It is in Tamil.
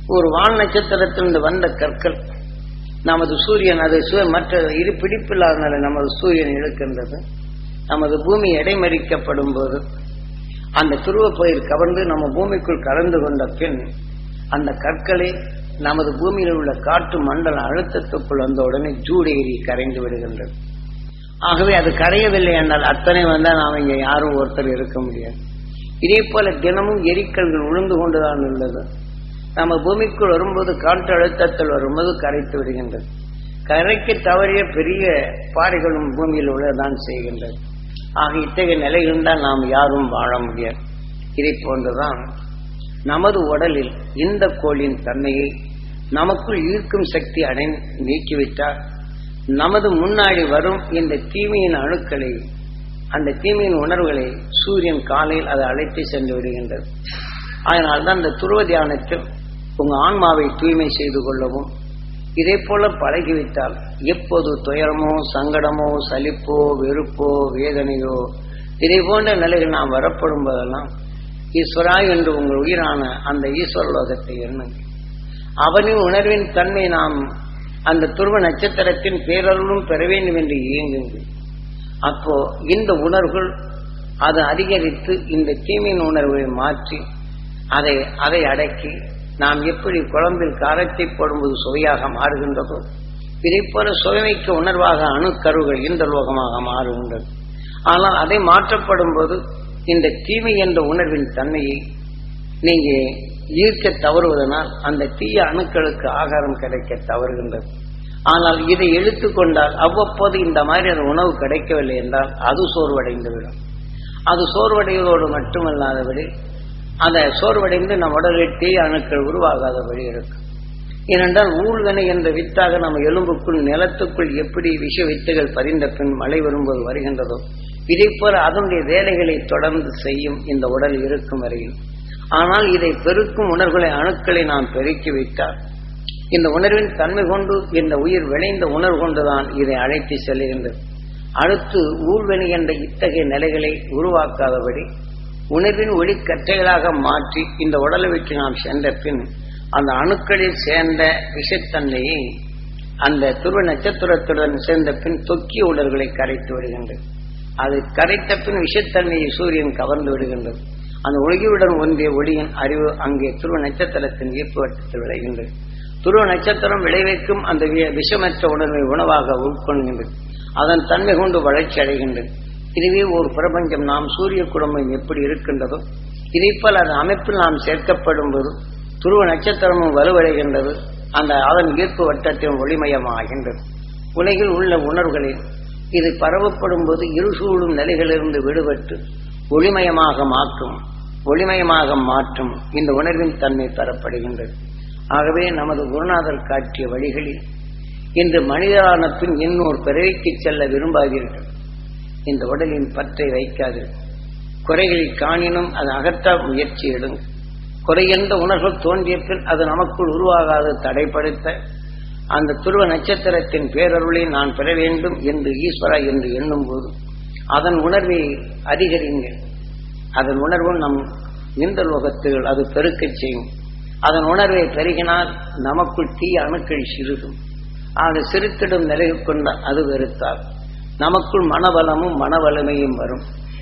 ஒரு வால் நட்சத்திரத்திலிருந்து வந்த கற்கள் நமது சூரியன் அது சு- மற்ற இரு பிடிப்பில்லாதனால நமது சூரியன் இழுக்கின்றது நமது பூமி இடைமறிக்கப்படும் போது அந்த துருவப்பயிர் கவர்ந்து நம்ம பூமிக்குள் கலந்து கொண்ட பின் அந்த கற்களை நமது பூமியில் உள்ள காற்று மண்டல அழுத்தத்துக்குள் வந்த உடனே ஜூடேறி கரைந்து விடுகின்றது ஆகவே அது கரையவில்லை என்றால் அத்தனை வந்தால் நாம் இங்கே யாரும் ஒருத்தர் இருக்க முடியாது இதே போல தினமும் எரிக்கல்கள் உழுந்து கொண்டுதான் உள்ளது நம்ம பூமிக்குள் வரும்போது காற்று அழுத்தத்தில் வரும்போது கரைத்து விடுகின்றது கரைக்கு தவறிய பெரிய பாறைகளும் பூமியில் உள்ளதான் செய்கின்றது ஆக இத்தகைய நிலையில் தான் நாம் யாரும் வாழ முடியாது இதை போன்றுதான் நமது உடலில் இந்த கோளின் தன்மையை நமக்குள் ஈர்க்கும் சக்தி அடை நீக்கிவிட்டால் நமது முன்னாடி வரும் இந்த தீமையின் அணுக்களை அந்த தீமையின் உணர்வுகளை சூரியன் காலையில் அதை அழைத்து சென்று விடுகின்றது அதனால்தான் இந்த துருவ தியானத்தில் உங்க ஆன்மாவை தூய்மை செய்து கொள்ளவும் இதே போல பழகிவிட்டால் எப்போது துயரமோ சங்கடமோ சலிப்போ வெறுப்போ வேதனையோ இதை போன்ற நிலைகள் நாம் வரப்படும் போதெல்லாம் ஈஸ்வரா என்று உங்கள் உயிரான அந்த ஈஸ்வர லோகத்தை எண்ணுங்கள் அவனின் உணர்வின் தன்மை நாம் அந்த துருவ நட்சத்திரத்தின் பேரருளும் பெற வேண்டும் என்று இயங்குங்கள் அப்போ இந்த உணர்வுகள் அது அதிகரித்து இந்த தீமையின் உணர்வை மாற்றி அதை அதை அடக்கி நாம் எப்படி குழம்பில் காரத்தை போடும்போது சுவையாக மாறுகின்றதோ இதை போல சுவைமிக்க உணர்வாக அணுக்கருகள் இந்த லோகமாக மாறுகின்றது ஆனால் அதை மாற்றப்படும் போது இந்த தீமை என்ற உணர்வின் தன்மையை நீங்க ஈர்க்க தவறுவதனால் அந்த தீய அணுக்களுக்கு ஆகாரம் கிடைக்க தவறுகின்றது ஆனால் இதை இழுத்துக்கொண்டால் அவ்வப்போது இந்த மாதிரி அந்த உணவு கிடைக்கவில்லை என்றால் அது சோர்வடைந்துவிடும் அது சோர்வடைவதோடு மட்டுமல்லாதபடி அந்த சோர்வடைந்து நம் உடலில் தீய அணுக்கள் உருவாகாதபடி இருக்கும் ஏனென்றால் ஊழ்வினை என்ற வித்தாக நம்ம எலும்புக்குள் நிலத்துக்குள் எப்படி விஷ வித்துகள் பதிந்த பின் மழை வரும்போது வருகின்றதோ இதை போல அதனுடைய வேலைகளை தொடர்ந்து செய்யும் இந்த உடல் இருக்கும் வரையில் ஆனால் இதை பெருக்கும் உணர்வுகளை அணுக்களை நாம் பெருக்கி வைத்தால் இந்த உணர்வின் தன்மை கொண்டு இந்த உயிர் விளைந்த உணர்வு கொண்டுதான் இதை அழைத்து செல்கின்றது அடுத்து ஊழ்வெளி என்ற இத்தகைய நிலைகளை உருவாக்காதபடி உணர்வின் ஒளிக்கற்றைகளாக மாற்றி இந்த உடலை விட்டு நாம் சென்ற பின் அந்த அணுக்களில் சேர்ந்த விஷத்தன்மையை அந்த துருவ நட்சத்திரத்துடன் சேர்ந்த பின் தொக்கிய உடல்களை கரைத்து விடுகின்றது அது கரைத்த பின் விஷத்தன்மையை சூரியன் கவர்ந்து விடுகின்றது அந்த ஒளியுடன் ஒன்றிய ஒளியின் அறிவு அங்கே துருவ நட்சத்திரத்தின் ஈர்ப்பு வட்டத்தில் விளைகின்றது துருவ நட்சத்திரம் விளைவிக்கும் அந்த வி- விஷமற்ற உணர்வை உணவாக உட்கொள்கின்றது அதன் தன்மை கொண்டு வளர்ச்சி அடைகின்றது இதுவே ஒரு பிரபஞ்சம் நாம் சூரிய குடும்பம் எப்படி இருக்கின்றதோ இதைப்போல் அந்த அமைப்பில் நாம் சேர்க்கப்படும் போது துருவ நட்சத்திரமும் வலுவடைகின்றது அந்த அதன் ஈர்ப்பு வட்டத்தின் ஒளிமயமாகின்றது உலகில் உள்ள உணர்வுகளில் இது பரவப்படும் போது இருசூழும் நிலைகளிலிருந்து விடுபட்டு ஒளிமயமாக மாற்றும் ஒளிமயமாக மாற்றும் இந்த உணர்வின் தன்மை பெறப்படுகின்றது ஆகவே நமது குருநாதர் காட்டிய வழிகளில் இன்று மனிதரான பின் இன்னொரு பிறவிக்கு செல்ல விரும்பாதீர்கள் இந்த உடலின் பற்றை வைக்காது குறைகளை காணினும் அது அகற்ற முயற்சி எடுங்க குறை என்ற உணர்வு தோன்றிய பின் அது நமக்குள் உருவாகாது தடைப்படுத்த அந்த துருவ நட்சத்திரத்தின் பேரருளை நான் பெற வேண்டும் என்று ஈஸ்வரா என்று எண்ணும் போது அதன் உணர்வை அதிகரிங்க அதன் உணர்வு நம் இந்த லோகத்தில் அது பெருக்கச் செய்யும் அதன் உணர்வை பெருகினால் நமக்குள் தீய அணுக்கள் சிறுகும் ஆக சிறுத்திடும் நிலையை கொண்ட அது வெறுத்தால் நமக்குள் மனபலமும் மனவலிமையும் வரும்